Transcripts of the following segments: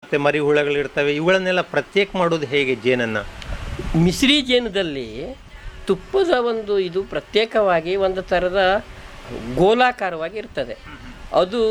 ಮತ್ತೆ ಮರಿ ಹುಳಗಳಿರ್ತವೆ ಇವುಗಳನ್ನೆಲ್ಲ ಪ್ರತ್ಯೇಕ ಮಾಡೋದು ಹೇಗೆ ಜೇನನ್ನು ಮಿಶ್ರಿ ಜೇನದಲ್ಲಿ ತುಪ್ಪದ ಒಂದು ಇದು ಪ್ರತ್ಯೇಕವಾಗಿ ಒಂದು ಥರದ ಗೋಲಾಕಾರವಾಗಿ ಇರ್ತದೆ ಅದು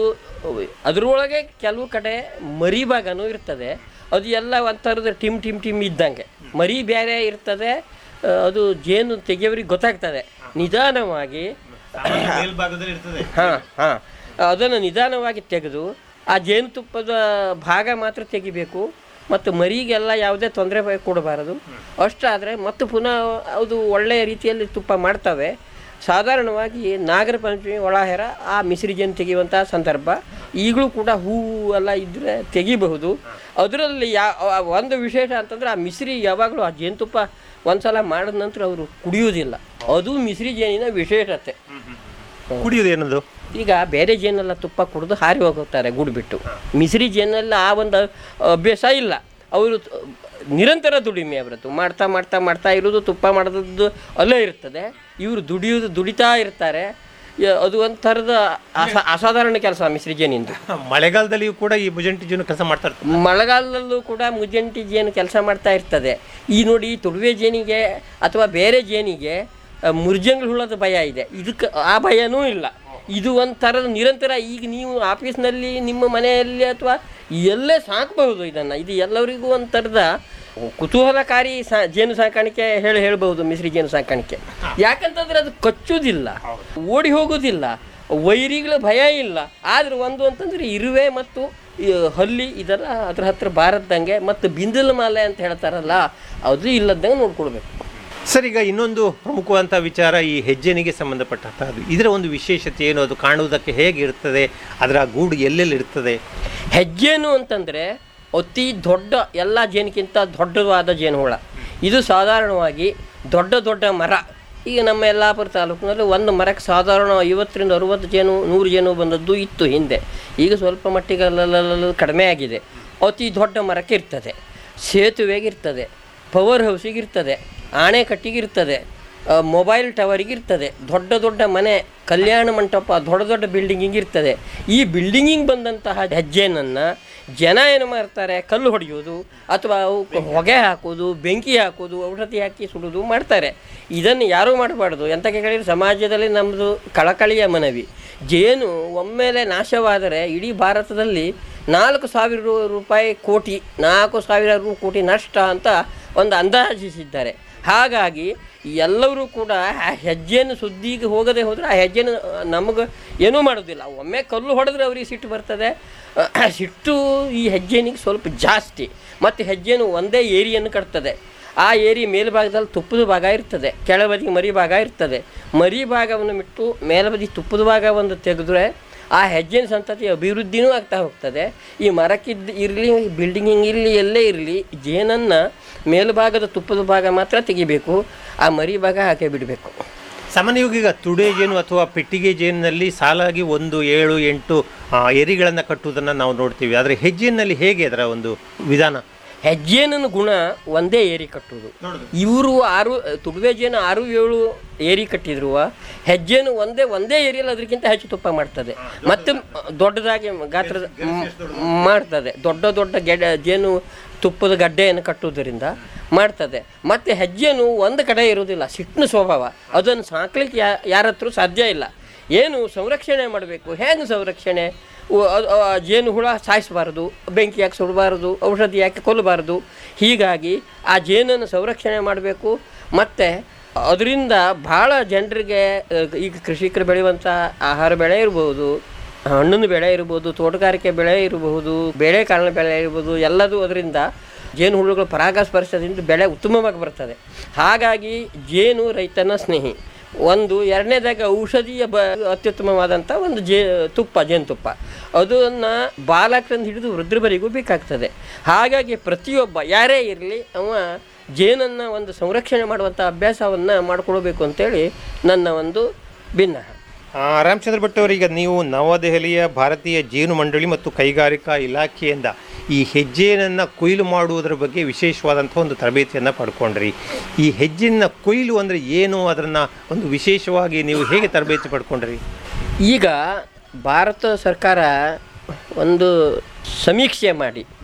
ಅದರೊಳಗೆ ಕೆಲವು ಕಡೆ ಮರಿ ಭಾಗನೂ ಇರ್ತದೆ ಅದು ಎಲ್ಲ ಒಂದು ಥರದ ಟಿಮ್ ಟಿಮ್ ಟಿಮ್ ಇದ್ದಂಗೆ ಮರಿ ಬೇರೆ ಇರ್ತದೆ ಆ, ಅದು ಜೇನು ತೆಗೆಯೋರಿಗೆ ಗೊತ್ತಾಗ್ತದೆ ನಿಧಾನವಾಗಿ ಮೇಲ್ಭಾಗದಲ್ಲಿ ಇರ್ತದೆ ಹಾಂ ಹಾಂ ಅದನ್ನು ನಿಧಾನವಾಗಿ ತೆಗೆದು ಆ ಜೇನುತುಪ್ಪದ ಭಾಗ ಮಾತ್ರ ತೆಗಿಬೇಕು ಮತ್ತು ಮರಿಗೆಲ್ಲ ಯಾವುದೇ ತೊಂದರೆ ಕೊಡಬಾರದು ಅಷ್ಟಾದರೆ ಮತ್ತು ಪುನಃ ಅದು ಒಳ್ಳೆಯ ರೀತಿಯಲ್ಲಿ ತುಪ್ಪ ಮಾಡ್ತವೆ ಸಾಧಾರಣವಾಗಿ ನಾಗರ ಪಂಚಮಿ ಒಳಹೆರ ಆ ಮಿಶ್ರಿ ಜೇನು ತೆಗೆಯುವಂಥ ಸಂದರ್ಭ ಈಗಲೂ ಕೂಡ ಹೂವು ಎಲ್ಲ ಇದ್ದರೆ ತೆಗಿಬಹುದು ಅದರಲ್ಲಿ ಯಾ ಆ ಒಂದು ವಿಶೇಷ ಅಂತಂದರೆ ಆ ಮಿಶ್ರಿ ಯಾವಾಗಲೂ ಆ ಜೇನುತುಪ್ಪ ಒಂದು ಸಲ ಮಾಡಿದ ನಂತರ ಅವರು ಕುಡಿಯೋದಿಲ್ಲ ಅದು ಮಿಶ್ರಿ ಜೇನಿನ ವಿಶೇಷತೆ ಕುಡಿಯೋದು ಏನದು ಈಗ ಬೇರೆ ಜೇನೆಲ್ಲ ತುಪ್ಪ ಕುಡಿದು ಹಾರಿ ಹೋಗುತ್ತಾರೆ ಗೂಡು ಬಿಟ್ಟು ಮಿಶ್ರಿ ಜೇನೆಲ್ಲ ಆ ಒಂದು ಅಭ್ಯಾಸ ಇಲ್ಲ ಅವರು ತ- ನಿರಂತರ ದುಡಿಮೆ ಅವರದ್ದು ಮಾಡ್ತಾ ಮಾಡ್ತಾ ಮಾಡ್ತಾ ಇರೋದು ತುಪ್ಪ ಮಾಡೋದು ಅಲ್ಲೇ ಇರ್ತದೆ ಇವರು ದುಡಿಯೋದು ದುಡಿತಾ ಇರ್ತಾರೆ ಯ- ಅದು ಒಂದು ಥರದ ಅಸ ಅಸಾಧಾರಣ ಕೆಲಸ ಮಿಶ್ರಿ ಜೇನಿಂದು ಮಳೆಗಾಲದಲ್ಲಿಯೂ ಕೂಡ ಈ ಮುಜಂಟಿ ಜೇನು ಕೆಲಸ ಮಾಡ್ತಾ ಇರ್ತಾರೆ ಮಳೆಗಾಲದಲ್ಲೂ ಕೂಡ ಮುಜ್ಜಂಟಿ ಜೇನು ಕೆಲಸ ಮಾಡ್ತಾ ಇರ್ತದೆ ಈ ನೋಡಿ ತುಡುವೆ ಜೇನಿಗೆ ಅಥವಾ ಬೇರೆ ಜೇನಿಗೆ ಆ, ಮುರ್ಜಂಗ್ಳ ಹುಳದ ಭಯ ಇದೆ ಇದಕ್ಕೆ ಆ ಭಯನೂ ಇಲ್ಲ ಇದು ಒಂಥರದ ನಿರಂತರ ಈಗ ನೀವು ಆಫೀಸ್ನಲ್ಲಿ ನಿಮ್ಮ ಮನೆಯಲ್ಲಿ ಅಥವಾ ಎಲ್ಲೇ ಸಾಕಬಹುದು ಇದನ್ನು ಇದು ಎಲ್ಲರಿಗೂ ಒಂಥರದ ಕುತೂಹಲಕಾರಿ ಸಾ ಜೇನು ಸಾಕಾಣಿಕೆ ಹೇಳಿ ಹೇಳ್ಬಹುದು ಮಿಶ್ರಿ ಜೇನು ಸಾಕಾಣಿಕೆ ಯಾಕಂತಂದ್ರೆ ಅದು ಕಚ್ಚುವುದಿಲ್ಲ ಓಡಿ ಹೋಗೋದಿಲ್ಲ ವೈರಿಗಳ ಭಯ ಇಲ್ಲ ಆದ್ರೆ ಒಂದು ಅಂತಂದ್ರೆ ಇರುವೆ ಮತ್ತು ಈ ಹಲ್ಲಿ ಇದೆಲ್ಲ ಅದ್ರ ಹತ್ರ ಬಾರದ್ದಂಗೆ ಮತ್ತು ಬಿಂದಲ ಮಾಲೆ ಅಂತ ಹೇಳ್ತಾರಲ್ಲ ಅದು ಇಲ್ಲದಂಗೆ ನೋಡ್ಕೊಳ್ಬೇಕು ಸರ್ ಈಗ ಇನ್ನೊಂದು ಪ್ರಮುಖವಾದಂಥ ವಿಚಾರ ಈ ಹೆಜ್ಜೆನಿಗೆ ಸಂಬಂಧಪಟ್ಟಂಥದ್ದು ಇದರ ಒಂದು ವಿಶೇಷತೆ ಏನು ಅದು ಕಾಣುವುದಕ್ಕೆ ಹೇಗೆ ಇರ್ತದೆ ಅದರ ಗೂಡು ಎಲ್ಲೆಲ್ಲಿ ಇರ್ತದೆ ಹೆಜ್ಜೇನು ಅಂತಂದರೆ ಅತಿ ದೊಡ್ಡ ಎಲ್ಲ ಜೇನಿಗಿಂತ ದೊಡ್ಡದಾದ ಜೇನುಹುಳ ಇದು ಸಾಧಾರಣವಾಗಿ ದೊಡ್ಡ ದೊಡ್ಡ ಮರ ಈಗ ನಮ್ಮ ಯಲ್ಲಾಪುರ ತಾಲೂಕಿನಲ್ಲಿ ಒಂದು ಮರಕ್ಕೆ ಸಾಧಾರಣ ಐವತ್ತರಿಂದ ಅರುವತ್ತು ಜೇನು ನೂರು ಜೇನು ಬಂದದ್ದು ಇತ್ತು ಹಿಂದೆ ಈಗ ಸ್ವಲ್ಪ ಮಟ್ಟಿಗೆ ಅಲ್ಲಲ್ಲಲ್ಲ ಕಡಿಮೆ ಆಗಿದೆ ಅತಿ ದೊಡ್ಡ ಮರಕ್ಕೆ ಇರ್ತದೆ ಸೇತುವೆಗೆ ಇರ್ತದೆ ಪವರ್ ಹೌಸಿಗೆ ಇರ್ತದೆ ಆಣೆಕಟ್ಟಿಗೆ ಇರ್ತದೆ ಆ, ಮೊಬೈಲ್ ಟವರಿಗೆ ಇರ್ತದೆ ದೊಡ್ಡ ದೊಡ್ಡ ಮನೆ ಕಲ್ಯಾಣ ಮಂಟಪ ದೊಡ್ಡ ದೊಡ್ಡ ಬಿಲ್ಡಿಂಗಿಗೆ ಇರ್ತದೆ ಈ ಬಿಲ್ಡಿಂಗಿಗೆ ಬಂದಂತಹ ಹೆಜ್ಜೆನನ್ನು ಜನ ಏನು ಮಾಡ್ತಾರೆ ಕಲ್ಲು ಹೊಡೆಯೋದು ಅಥವಾ ಅವಕ್ಕೆ ಹೊಗೆ ಹಾಕೋದು ಬೆಂಕಿ ಹಾಕೋದು ಔಷಧಿ ಹಾಕಿ ಸುಡೋದು ಮಾಡ್ತಾರೆ ಇದನ್ನು ಯಾರೂ ಮಾಡಬಾರ್ದು ಎಂತ ಕೇಳಿದ್ರೆ ಸಮಾಜದಲ್ಲಿ ನಮ್ಮದು ಕಳಕಳಿಯ ಮನವಿ ಜೇನು ಒಮ್ಮೆಲೆ ನಾಶವಾದರೆ ಇಡೀ ಭಾರತದಲ್ಲಿ ನಾಲ್ಕು ಸಾವಿರ ರೂ- ರೂಪಾಯಿ ಕೋಟಿ ನಾಲ್ಕು ಸಾವಿರ ರೂ ಕೋಟಿ ನಷ್ಟ ಅಂತ ಒಂದು ಅಂದಾಜಿಸಿದ್ದಾರೆ ಹಾಗಾಗಿ ಎಲ್ಲರೂ ಕೂಡ ಆ ಹೆಜ್ಜೆಯನ್ನು ಸುದ್ದಿಗೆ ಹೋಗದೆ ಹೋದರೆ ಆ ಹೆಜ್ಜೆನ ನಮಗೆ ಏನೂ ಮಾಡೋದಿಲ್ಲ ಒಮ್ಮೆ ಕಲ್ಲು ಹೊಡೆದ್ರೆ ಅವ್ರಿಗೆ ಸಿಟ್ಟು ಬರ್ತದೆ ಆ ಸಿಟ್ಟು ಈ ಹೆಜ್ಜೆನಿಗೆ ಸ್ವಲ್ಪ ಜಾಸ್ತಿ ಮತ್ತು ಹೆಜ್ಜೆನು ಒಂದೇ ಏರಿಯನ್ನು ಕಟ್ತದೆ ಆ ಏರಿ ಮೇಲ್ಭಾಗದಲ್ಲಿ ತುಪ್ಪದ ಭಾಗ ಇರ್ತದೆ ಕೆಳಬದಿಗೆ ಮರಿ ಭಾಗ ಇರ್ತದೆ ಮರಿ ಭಾಗವನ್ನು ಬಿಟ್ಟು ಮೇಲ್ಬದಿ ತುಪ್ಪದ ಭಾಗ ಒಂದು ತೆಗೆದ್ರೆ ಆ ಹೆಜ್ಜೆನ ಸಂತತಿ ಅಭಿವೃದ್ಧಿನೂ ಆಗ್ತಾ ಹೋಗ್ತದೆ ಈ ಮರಕ್ಕಿದ್ದು ಇರಲಿ ಬಿಲ್ಡಿಂಗಿಂಗ್ ಇರಲಿ ಎಲ್ಲೇ ಇರಲಿ ಜೇನನ್ನು ಮೇಲ್ಭಾಗದ ತುಪ್ಪದ ಭಾಗ ಮಾತ್ರ ತೆಗಿಬೇಕು ಆ ಮರಿ ಭಾಗ ಹಾಕಿ ಬಿಡಬೇಕು ಸಾಮಾನ್ಯವಾಗಿ ಈಗ ತುಡೆ ಜೇನು ಅಥವಾ ಪೆಟ್ಟಿಗೆ ಜೇನಿನಲ್ಲಿ ಸಾಲಾಗಿ ಒಂದು ಏಳು ಎಂಟು ಆ, ಎರಿಗಳನ್ನು ಕಟ್ಟುವುದನ್ನು ನಾವು ನೋಡ್ತೀವಿ ಆದರೆ ಹೆಜ್ಜೆನಲ್ಲಿ ಹೇಗೆ ಅದರ ಒಂದು ವಿಧಾನ ಹೆಜ್ಜೇನನ ಗುಣ ಒಂದೇ ಏರಿ ಕಟ್ಟುವುದು ಇವರು ಆರು ತುಡುವೆ ಜೇನು ಆರು ಏಳು ಏರಿ ಕಟ್ಟಿದ್ರು ಹೆಜ್ಜೇನು ಒಂದೇ ಒಂದೇ ಏರಿಯಲ್ಲಿ ಅದಕ್ಕಿಂತ ಹೆಚ್ಚು ತುಪ್ಪ ಮಾಡ್ತದೆ ಮತ್ತೆ ದೊಡ್ಡದಾಗಿ ಗಾತ್ರದ ಮ್- ಮಾಡ್ತದೆ ದೊಡ್ಡ ದೊಡ್ಡ ಗೆಡ್ಡೆ ಜೇನು ತುಪ್ಪದ ಗಡ್ಡೆಯನ್ನು ಕಟ್ಟುವುದರಿಂದ ಮಾಡ್ತದೆ ಮತ್ತು ಹೆಜ್ಜೆನು ಒಂದು ಕಡೆ ಇರುವುದಿಲ್ಲ ಸಿಟ್ಟಿನ ಸ್ವಭಾವ ಅದನ್ನು ಸಾಕ್ಲಿಕ್ಕೆ ಯಾ ಯಾರ ಹತ್ರ ಸಾಧ್ಯ ಇಲ್ಲ ಏನು ಸಂರಕ್ಷಣೆ ಮಾಡಬೇಕು ಹೇಗೆ ಸಂರಕ್ಷಣೆ ಉ- ಅ- ಅ- ಜೇನು ಹುಳ ಸಾಯಿಸಬಾರದು ಬೆಂಕಿ ಹಾಕಿ ಸುಡಬಾರದು ಔಷಧಿ ಹಾಕಿ ಕೊಲ್ಲಬಾರದು ಹೀಗಾಗಿ ಆ ಜೇನನ್ನು ಸಂರಕ್ಷಣೆ ಮಾಡಬೇಕು ಮತ್ತು ಅದರಿಂದ ಭಾಳ ಜನರಿಗೆ ಅ, ಈಗ ಕೃಷಿಕರು ಬೆಳೆಯುವಂಥ ಆಹಾರ ಬೆಳೆ ಇರ್ಬೋದು ಹಣ್ಣಿನ ಬೆಳೆ ಇರ್ಬೋದು ತೋಟಗಾರಿಕೆ ಬೆಳೆ ಇರಬಹುದು ಬೇಳೆಕಾಳಿನ ಬೆಳೆ ಇರ್ಬೋದು ಎಲ್ಲದೂ ಅದರಿಂದ ಜೇನು ಹುಳುಗಳ ಪರಾಗಸ್ಪರ್ಶದಿಂದ ಬೆಳೆ ಉತ್ತಮವಾಗಿ ಬರ್ತದೆ ಹಾಗಾಗಿ ಜೇನು ರೈತನ ಸ್ನೇಹಿ ಒಂದು ಎರಡನೇದಾಗ ಔಷಧೀಯ ಬ ಅತ್ಯುತ್ತಮವಾದಂಥ ಒಂದು ಜೇ ತುಪ್ಪ ಜೇನುತುಪ್ಪ ಅದನ್ನು ಬಾಲಕರಿಂದ ಹಿಡಿದು ವೃದ್ಧರವರೆಗೂ ಬೇಕಾಗ್ತದೆ ಹಾಗಾಗಿ ಪ್ರತಿಯೊಬ್ಬ ಯಾರೇ ಇರಲಿ ಅವ ಜೇನನ್ನು ಒಂದು ಸಂರಕ್ಷಣೆ ಮಾಡುವಂಥ ಅಭ್ಯಾಸವನ್ನು ಮಾಡಿಕೊಳ್ಬೇಕು ಅಂತೇಳಿ ನನ್ನ ಒಂದು ಭಿನ್ನ ಆ, ರಾಮಚಂದ್ರ ಭಟ್ ಅವರೀಗ ನೀವು ನವದೆಹಲಿಯ ಭಾರತೀಯ ಜೇನು ಮಂಡಳಿ ಮತ್ತು ಕೈಗಾರಿಕಾ ಇಲಾಖೆಯಿಂದ ಈ ಹೆಜ್ಜೆಯನ್ನು ಕೊಯ್ಲು ಮಾಡುವುದರ ಬಗ್ಗೆ ವಿಶೇಷವಾದಂಥ ಒಂದು ತರಬೇತಿಯನ್ನು ಪಡ್ಕೊಂಡ್ರಿ ಈ ಹೆಜ್ಜೆನ ಕೊಯ್ಲು ಅಂದರೆ ಏನು ಅದನ್ನು ಒಂದು ವಿಶೇಷವಾಗಿ ನೀವು ಹೇಗೆ ತರಬೇತಿ ಪಡ್ಕೊಂಡ್ರಿ ಈಗ ಭಾರತ ಸರ್ಕಾರ ಒಂದು ಸಮೀಕ್ಷೆ ಮಾಡಿ